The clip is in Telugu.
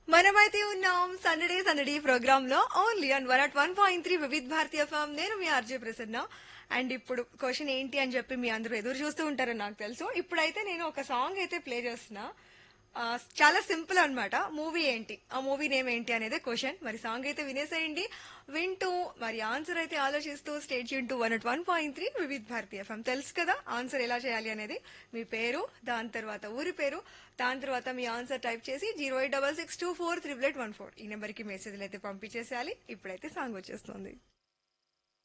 మనమైతే ఉన్నాం సండడే సందడి ప్రోగ్రామ్ లో only on one at one point three Vividh Bharati FM నేను మీ ఆర్జే ప్రసన్న అండ్ ఇప్పుడు క్వశ్చన్ ఏంటి అని చెప్పి మీ అందరూ ఎదురు చూస్తూ ఉంటారని నాకు తెలుసు ఇప్పుడైతే నేను ఒక సాంగ్ అయితే ప్లే చేస్తున్నా ఆ, చాలా సింపుల్ అన్నమాట మూవీ ఏంటి ఆ మూవీ నేమ్ ఏంటి అనేది క్వశ్చన్ మరి సాంగ్ అయితే వినేసేయండి వింటూ మరి ఆన్సర్ అయితే ఆలోచిస్తూ స్టేట్ యూన్ to one at one point three Vividh Bharati FM తెలుసు కదా ఆన్సర్ ఎలా చేయాలి అనేది మీ పేరు దాని తర్వాత ఊరి పేరు దాని తర్వాత మీ ఆన్సర్ టైప్ చేసి zero eight double six two four triple eight one four ఈ నెంబర్కి మెసేజ్లు అయితే పంపించేసేయాలి ఇప్పుడైతే సాంగ్ వచ్చేస్తుంది